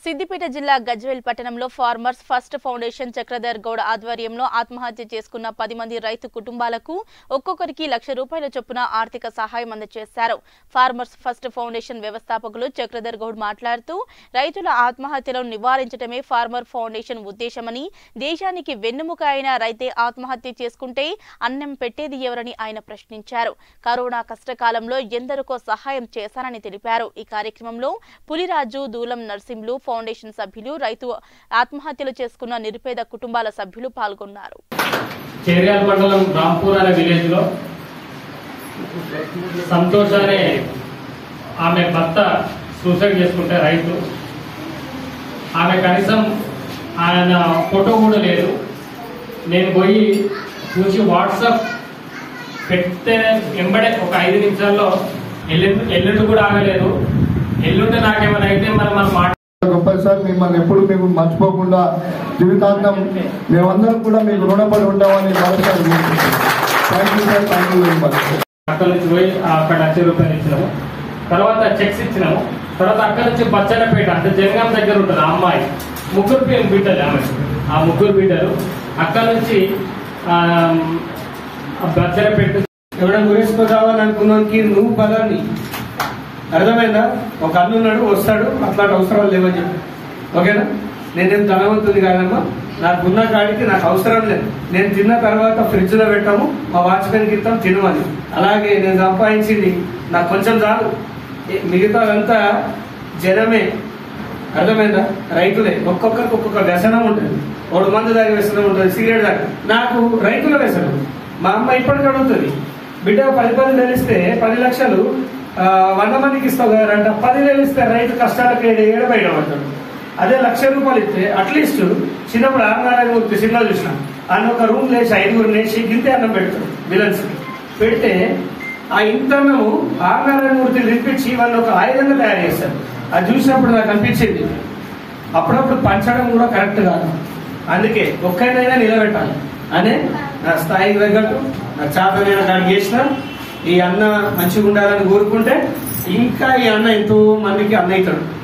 సిద్దిపేట జిల్లా గజ్వేల్ పట్టణంలో farmers first foundation Chakradhar Goud ఆధ్వర్యంలో ఆత్మహత్య చేసుకున్న పది మంది రైతు కుటుంబాలకు ఒక్కొక్కరికి లక్ష రూపాయల చొప్పున ఆర్థిక సహాయం అందజేశారు ఫార్మర్స్ ఫస్ట్ ఫౌండేషన్ వ్యవస్థాపకులు చక్రధర్ గౌడ్ మాట్లాడుతూ రైతుల ఆత్మహత్యలను నివారించడమే ఫార్మర్ ఫౌండేషన్ ఉద్దేశమని దేశానికి వెన్నెముక అయిన రైతే ఆత్మహత్య చేసుకుంటే అన్నం పెట్టేది ఎవరని ఆయన ప్రశ్నించారు కరోనా కష్టకాలంలో ఎందరికో సహాయం చేశారని తెలిపారు ఈ కార్యక్రమంలో పులిరాజు దూలం నర్సింలు ఫౌండేషన్ సభ్యులు రైతు ఆత్మహత్యలు చేసుకున్న నిరుపేద కుటుంబాల సభ్యులు పాల్గొన్నారు చేర్యాల మండలం రాంపూర్ అనే విలేజ్ లో సంతోష్ అనే ఆమె భర్త సూసైడ్ చేసుకుంటే రైతు ఆమె కనీసం ఆయన ఫోటో కూడా లేదు నేను పోయి చూసి వాట్సాప్ పెడితే వెంబడే ఒక ఐదు నిమిషాల్లో ఎల్లుండి ఎల్లుండి కూడా ఆగలేదు ఎల్లుండి నాకేమైనా అయితే మరి మనం మాట గొప్ప సార్ మిమ్మల్ని ఎప్పుడు మేము మర్చిపోకుండా జీవితాంతం మేమందరం కూడా మీకు రుణపడి ఉంటామని మరోసారి thank you sir thank you very much అక్కడ నుంచి పోయి అక్కడ లక్ష రూపాయలు ఇచ్చినాము తర్వాత చెక్స్ ఇచ్చినాము తర్వాత అక్కడ నుంచి బచ్చన్నపేట అంటే జనగాం దగ్గర ఉంటుంది ఆ అమ్మాయి ముగ్గురు పేరు బిడ్డలు ఆమె ఆ ముగ్గురు బిడ్డలు అక్కడ నుంచి ఆ, ఆ బచ్చన్నపేట ఎవడ గురేసుకో కావాలనుకున్నానికి నువ్వు పదాన్ని అర్థమైందా ఒక అన్ను ఉన్నాడు వస్తాడు అట్లాంటి అవసరాలు లేవని చెప్పి ఓకేనా నేనేం ధనవంతుని కాదమ్మా నాకున్న కాడికి నాకు అవసరం లేదు నేను తిన్న తర్వాత ఫ్రిడ్జ్ లో పెట్టాము మా వాచ్మెన్కి ఇస్తాం తినమని అలాగే నేను సంపాదించింది నాకు కొంచెం చాలు ఏ- మిగతాదంతా జనమే అర్థమైందా రైతులే ఒక్కొక్కరికి ఒక్కొక్క వ్యసనం ఉంటుంది ఒకడు మందు దాగి వ్యసనం ఉంటుంది సిగరెట్ దాగి నాకు రైతుల వ్యసనం మా అమ్మ ఇప్పటికి అడుగుతుంది బిడ్డ పది పది తెలిస్తే పది లక్షలు ఆ, వంద మందికి ఇస్తావు కదంట పది తెలిస్తే రైతు కష్టాలకు ఏడు ఏడు బయట పడతాడు అదే లక్ష రూపాయలు ఇస్తే అట్లీస్ట్ చిన్నప్పుడు ఆంధ్రారాయణ మూర్తి సినిమా చూసినాం ఆయన ఒక రూమ్ లేచి ఐదుగురు లేచి గింతే అన్నం పెడతాడు విలన్స్ పెడితే ఆ ఇంతన్నము ఆంధ్రారాయణ మూర్తిని తెప్పించి వాళ్ళు ఒక ఆయుధంగా తయారు చేస్తారు అది చూసినప్పుడు నాకు అనిపించింది అప్పుడప్పుడు పంచడం కూడా కరెక్ట్ కాదు అందుకే ఒక్కరినైనా నిలబెట్టాలి అనే నా స్థాయికి తగ్గట్టు నా చేతనైన కాడికి చేసిన ఈ అన్న మంచిగా ఉండాలని కోరుకుంటే ఇంకా ఈ అన్న ఎంతో మందికి అన్న అవుతాడు